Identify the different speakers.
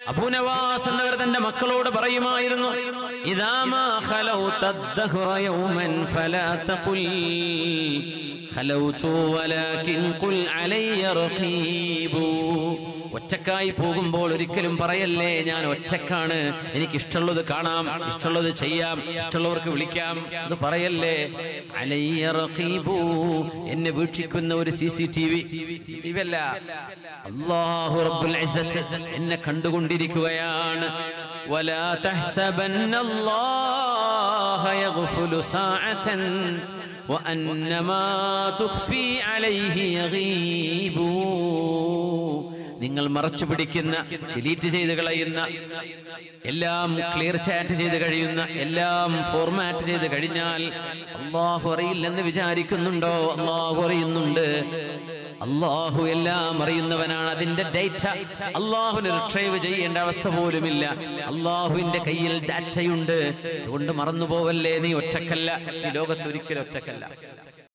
Speaker 1: അബൂനവാസ് എന്നവർ തന്റെ മക്കളോട് പറയുമായിരുന്നു ഇദാമാ ഖലൗത الدهر يوما فلا تقل خلوت ولكن قل علي رقيب ഒറ്റക്കായി പോകുമ്പോൾ ഒരിക്കലും പറയല്ലേ ഞാൻ ഒറ്റക്കാണ് എനിക്ക് ഇഷ്ടമുള്ളത് കാണാം ഇഷ്ടമുള്ളത് ചെയ്യാം ഇഷ്ടമുള്ളവർക്ക് വിളിക്കാം അത് പറയല്ലേ അലയ്യ റഖീബു എന്നെ വീക്ഷിക്കുന്ന ഒരു സി സി ടി വി ഇവല്ല അല്ലാഹു റബ്ബുൽ ഇസ്സത്ത് എന്നെ കണ്ടുകൊണ്ടിരിക്കുകയാണ് ولا تحسبن الله يغفل ساعة وأن ما تخفي عليه يغيب നിങ്ങൾ മറച്ചു പിടിക്കുന്ന ഡിലീറ്റ് ചെയ്ത് കളയുന്ന എല്ലാം ക്ലിയർ ചാറ്റ് ചെയ്ത് കഴിയുന്ന എല്ലാം ഫോർമാറ്റ് ചെയ്ത് കഴിഞ്ഞാൽ അള്ളാഹു അറിയില്ലെന്ന് വിചാരിക്കുന്നുണ്ടോ അള്ളാഹു അറിയുന്നുണ്ട് അള്ളാഹു എല്ലാം അറിയുന്നവനാണ് അതിന്റെ ഡേറ്റ അള്ളാഹുവിന് റിട്രൈവ് ചെയ്യേണ്ട അവസ്ഥ പോലുമില്ല അള്ളാഹുവിന്റെ കയ്യിൽ ഡാറ്റയുണ്ട് അതുകൊണ്ട് മറന്നു പോവല്ലേ നീ ഒറ്റക്കല്ല ഈ ലോകത്തൊരിക്കലും ഒറ്റക്കല്ല